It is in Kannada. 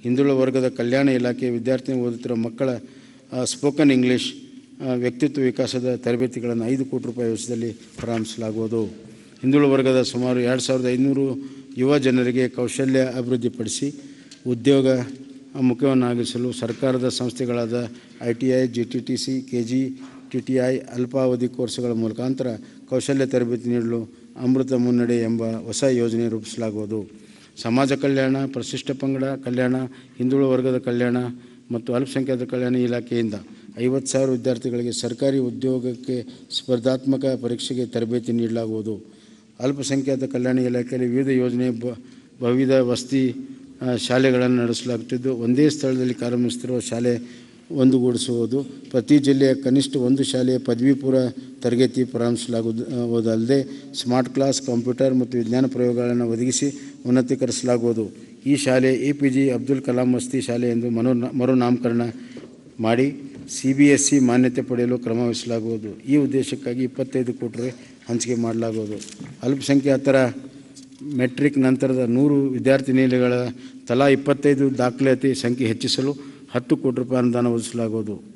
ಹಿಂದುಳಿದ ವರ್ಗದ ಕಲ್ಯಾಣ ಇಲಾಖೆ ವಿದ್ಯಾರ್ಥಿ ಓದುತ್ತಿರುವ ಮಕ್ಕಳ ಆ, ಸ್ಪೋಕನ್ ಇಂಗ್ಲೀಷ್ ಆ, ವ್ಯಕ್ತಿತ್ವ ವಿಕಾಸದ ತರಬೇತಿಗಳನ್ನು ಐದು ಕೋಟಿ ರೂಪಾಯಿ ವೆಚ್ಚದಲ್ಲಿ ಪ್ರಾರಂಭಿಸಲಾಗುವುದು ಹಿಂದುಳಿದ ವರ್ಗದ ಸುಮಾರು ಎರಡು ಸಾವಿರದ ಐನೂರು ಯುವ ಜನರಿಗೆ ಕೌಶಲ್ಯ ಅಭಿವೃದ್ಧಿಪಡಿಸಿ ಉದ್ಯೋಗ ಮುಖ್ಯವನ್ನಾಗಿಸಲು ಸರ್ಕಾರದ ಸಂಸ್ಥೆಗಳಾದ I T I G T T C K G T T I ಅಲ್ಪಾವಧಿ ಕೋರ್ಸ್ಗಳ ಮುಖಾಂತರ ಕೌಶಲ್ಯ ತರಬೇತಿ ನೀಡಲು ಅಮೃತ ಮುನ್ನಡೆ ಎಂಬ ಹೊಸ ಯೋಜನೆ ರೂಪಿಸಲಾಗುವುದು ಸಮಾಜ ಕಲ್ಯಾಣ ಪರಿಶಿಷ್ಟ ಪಂಗಡ ಕಲ್ಯಾಣ ಹಿಂದುಳಿದ ವರ್ಗದ ಕಲ್ಯಾಣ ಮತ್ತು ಅಲ್ಪಸಂಖ್ಯಾತರ ಕಲ್ಯಾಣ ಇಲಾಖೆಯಿಂದ ಐವತ್ತು ಸಾವಿರ ವಿದ್ಯಾರ್ಥಿಗಳಿಗೆ ಸರ್ಕಾರಿ ಉದ್ಯೋಗಕ್ಕೆ ಸ್ಪರ್ಧಾತ್ಮಕ ಪರೀಕ್ಷೆಗೆ ತರಬೇತಿ ನೀಡಲಾಗುವುದು ಅಲ್ಪಸಂಖ್ಯಾತ ಕಲ್ಯಾಣ ಇಲಾಖೆಯಲ್ಲಿ ವಿವಿಧ ಯೋಜನೆ ಬ ವಿವಿಧ ವಸತಿ ಆ, ಶಾಲೆಗಳನ್ನು ನಡೆಸಲಾಗುತ್ತಿದ್ದು ಒಂದೇ ಸ್ಥಳದಲ್ಲಿ ಕಾರ್ಯನಿರ್ವಹಿಸುತ್ತಿರುವ ಶಾಲೆ ಒಂದುಗೂಡಿಸುವುದು ಪ್ರತಿ ಜಿಲ್ಲೆಯ ಕನಿಷ್ಠ ಒಂದು ಶಾಲೆಯ ಪದವಿ ಪೂರ್ವ ತರಗತಿ ಪ್ರಾರಂಭಿಸಲಾಗುವುದು ಆ, ಹೋದಲ್ಲದೆ ಸ್ಮಾರ್ಟ್ ಕ್ಲಾಸ್ ಕಂಪ್ಯೂಟರ್ ಮತ್ತು ವಿಜ್ಞಾನ ಪ್ರಯೋಗಗಳನ್ನು ಒದಗಿಸಿ ಉನ್ನತೀಕರಿಸಲಾಗುವುದು ಈ ಶಾಲೆ A P J Abdul Kalam ವಸತಿ ಶಾಲೆ ಎಂದು ಮನೋ ಮರುನಾಮಕರಣ ಮಾಡಿ ಸಿ ಬಿ ಎಸ್ ಸಿ ಮಾನ್ಯತೆ ಪಡೆಯಲು ಕ್ರಮ ವಹಿಸಲಾಗುವುದು ಈ ಉದ್ದೇಶಕ್ಕಾಗಿ ಇಪ್ಪತ್ತೈದು ಕೋಟಿ ರೂಪಾಯಿ ಹಂಚಿಕೆ ಮಾಡಲಾಗುವುದು ಅಲ್ಪಸಂಖ್ಯಾತರ ಮೆಟ್ರಿಕ್ ನಂತರದ ನೂರು ವಿದ್ಯಾರ್ಥಿ ನಿಲಯಗಳ ತಲಾ ಇಪ್ಪತ್ತೈದು ದಾಖಲಾತಿ ಸಂಖ್ಯೆ ಹೆಚ್ಚಿಸಲು ಹತ್ತು ಕೋಟಿ ರೂಪಾಯಿ ಅನುದಾನ ಒದಗಿಸಲಾಗುವುದು